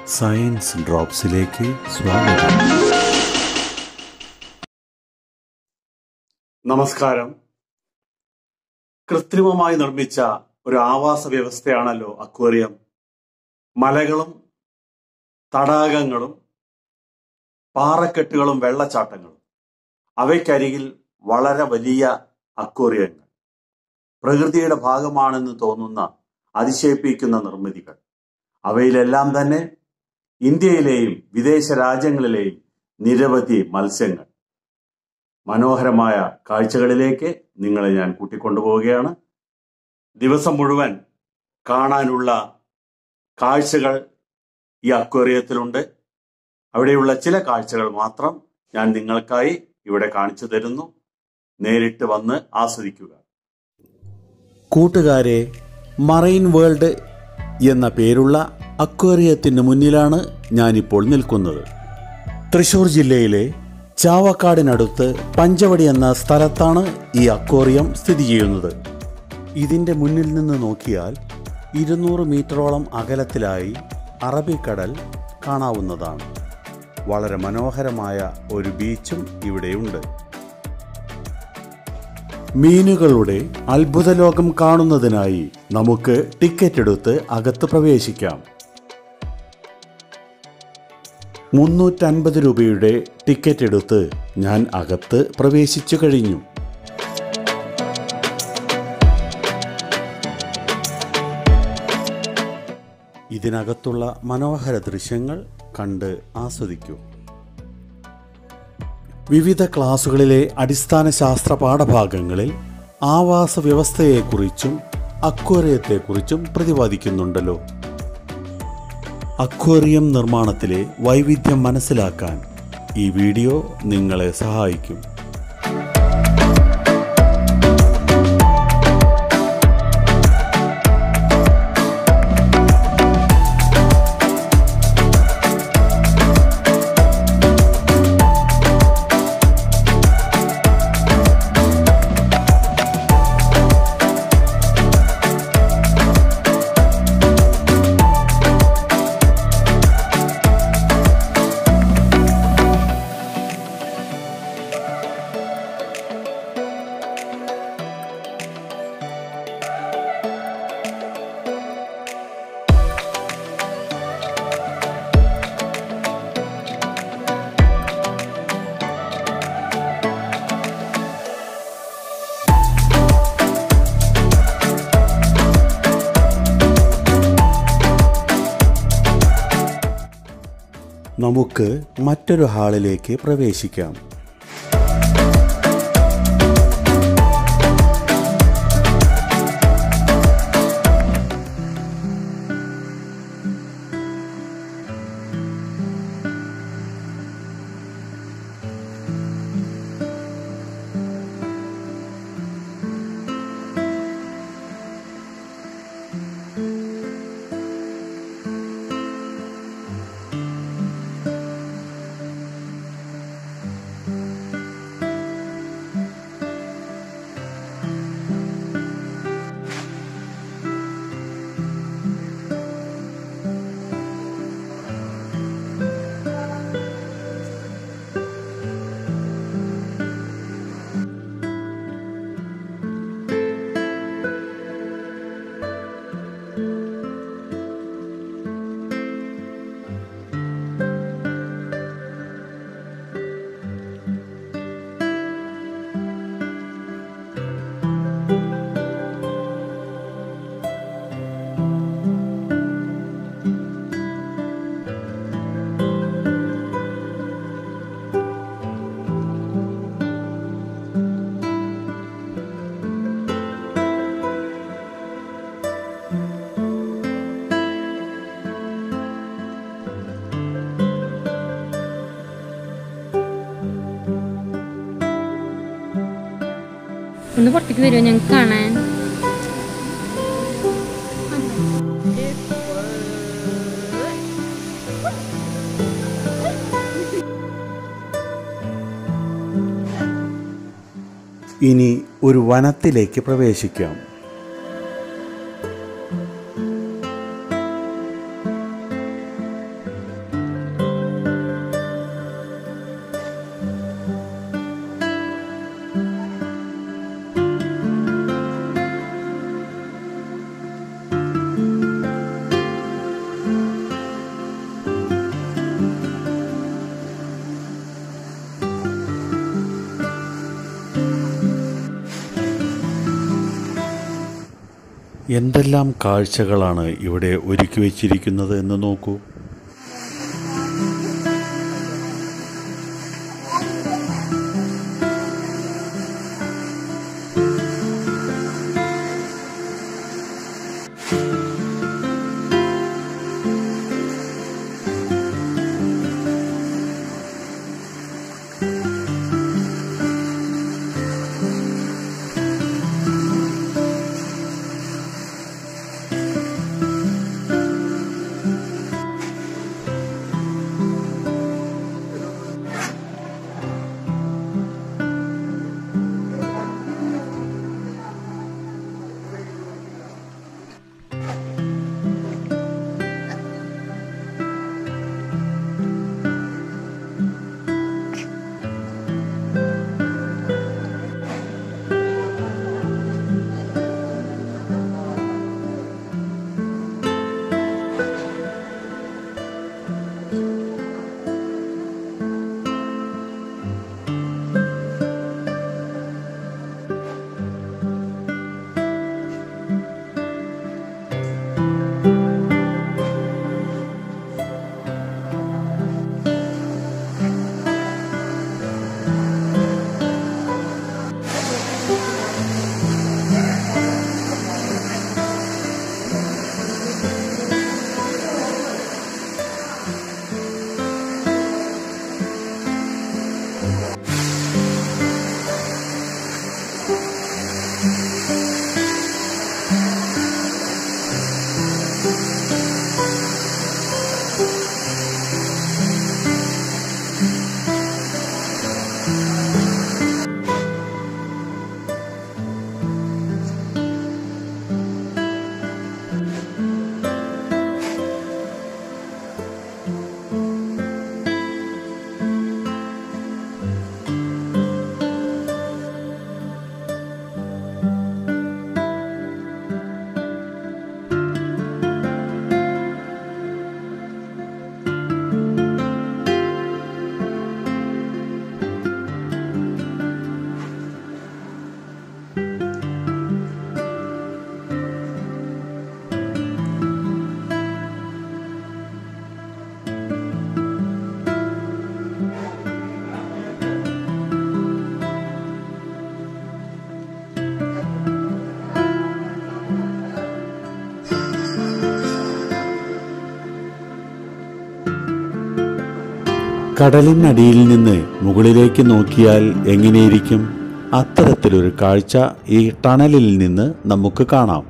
science ഡ്രോപ്സിലേക്ക് സ്വാഗതം നമസ്കാരം കൃത്രിമമായി നിർമ്മിച്ച ഒരു ആവാസ വ്യവസ്ഥയാണല്ലോ അക്വേറിയം മലകളും തടാകങ്ങളും പാറക്കെട്ടുകളും വെള്ളച്ചാട്ടങ്ങളും അവയ്ക്കരികിൽ വളരെ വലിയ അക്വേറിയങ്ങൾ പ്രകൃതിയുടെ ഭാഗമാണെന്ന് തോന്നുന്ന അതിശയിപ്പിക്കുന്ന നിർമ്മിതികൾ അവയിലെല്ലാം തന്നെ ഇന്ത്യയിലെയും വിദേശ രാജ്യങ്ങളിലെയും നിരവധി മത്സ്യങ്ങൾ മനോഹരമായ കാഴ്ചകളിലേക്ക് നിങ്ങളെ ഞാൻ കൂട്ടിക്കൊണ്ടുപോവുകയാണ് ദിവസം മുഴുവൻ കാണാനുള്ള കാഴ്ചകൾ ഈ അക്വേറിയത്തിലുണ്ട് അവിടെയുള്ള ചില കാഴ്ചകൾ മാത്രം ഞാൻ നിങ്ങൾക്കായി ഇവിടെ കാണിച്ചു തരുന്നു നേരിട്ട് വന്ന് ആസ്വദിക്കുക കൂട്ടുകാരെ മറൈൻ വേൾഡ് എന്ന പേരുള്ള അക്വേറിയത്തിന് മുന്നിലാണ് ഞാനിപ്പോൾ നിൽക്കുന്നത് തൃശൂർ ജില്ലയിലെ ചാവക്കാടിനടുത്ത് പഞ്ചവടി എന്ന സ്ഥലത്താണ് ഈ അക്വേറിയം സ്ഥിതി ചെയ്യുന്നത് ഇതിൻ്റെ മുന്നിൽ നിന്ന് നോക്കിയാൽ ഇരുന്നൂറ് മീറ്ററോളം അകലത്തിലായി അറബിക്കടൽ കാണാവുന്നതാണ് വളരെ മനോഹരമായ ഒരു ബീച്ചും ഇവിടെയുണ്ട് മീനുകളുടെ അത്ഭുത ലോകം കാണുന്നതിനായി നമുക്ക് ടിക്കറ്റ് എടുത്ത് അകത്ത് പ്രവേശിക്കാം മുന്നൂറ്റൻപത് രൂപയുടെ ടിക്കറ്റ് എടുത്ത് ഞാൻ അകത്ത് പ്രവേശിച്ചു കഴിഞ്ഞു ഇതിനകത്തുള്ള മനോഹര ദൃശ്യങ്ങൾ കണ്ട് ആസ്വദിക്കൂ വിവിധ ക്ലാസുകളിലെ അടിസ്ഥാന ശാസ്ത്ര പാഠഭാഗങ്ങളിൽ ആവാസ വ്യവസ്ഥയെക്കുറിച്ചും അക്വേറിയത്തെക്കുറിച്ചും പ്രതിപാദിക്കുന്നുണ്ടല്ലോ അക്വേറിയം നിർമ്മാണത്തിലെ വൈവിധ്യം മനസ്സിലാക്കാൻ ഈ വീഡിയോ നിങ്ങളെ സഹായിക്കും നമുക്ക് മറ്റൊരു ഹാളിലേക്ക് പ്രവേശിക്കാം ഒന്ന് പുറത്തേക്ക് വരുമോ ഞങ്ങൾക്ക് കാണാൻ ഇനി ഒരു വനത്തിലേക്ക് പ്രവേശിക്കാം എന്തെല്ലാം കാഴ്ചകളാണ് ഇവിടെ ഒരുക്കി വച്ചിരിക്കുന്നത് എന്ന് നോക്കൂ കടലിനടിയിൽ നിന്ന് മുകളിലേക്ക് നോക്കിയാൽ എങ്ങനെയിരിക്കും അത്തരത്തിലൊരു കാഴ്ച ഈ ടണലിൽ നിന്ന് നമുക്ക് കാണാം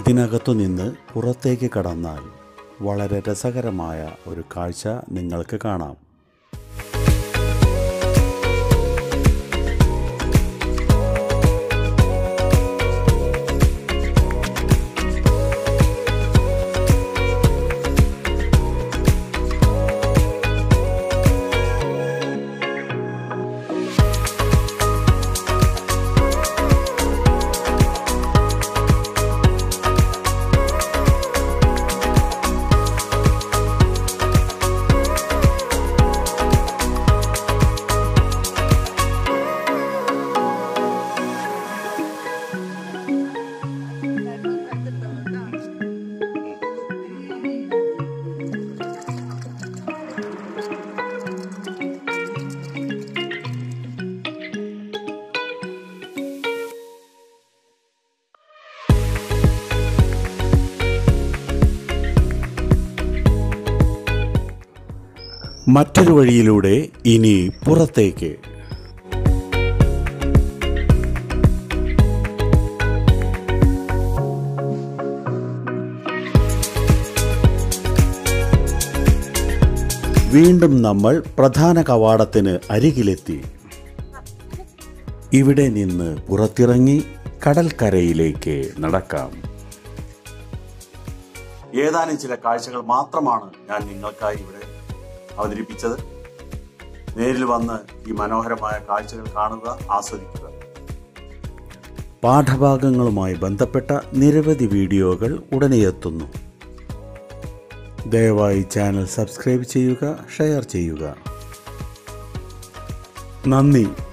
ഇതിനകത്തു നിന്ന് പുറത്തേക്ക് കടന്നാൽ വളരെ രസകരമായ ഒരു കാഴ്ച നിങ്ങൾക്ക് കാണാം മറ്റൊരു വഴിയിലൂടെ ഇനി പുറത്തേക്ക് വീണ്ടും നമ്മൾ പ്രധാന കവാടത്തിന് അരികിലെത്തി ഇവിടെ നിന്ന് പുറത്തിറങ്ങി കടൽക്കരയിലേക്ക് നടക്കാം ഏതാനും ചില കാഴ്ചകൾ മാത്രമാണ് ഞാൻ നിങ്ങൾക്കായി ഇവിടെ അവതരിപ്പിച്ചത് നേരിൽ വന്ന് ഈ മനോഹരമായ കാഴ്ചകൾ കാണുക ആസ്വദിക്കുക പാഠഭാഗങ്ങളുമായി ബന്ധപ്പെട്ട നിരവധി വീഡിയോകൾ ഉടനെ എത്തുന്നു ദയവായി ചാനൽ സബ്സ്ക്രൈബ് ചെയ്യുക ഷെയർ ചെയ്യുക നന്ദി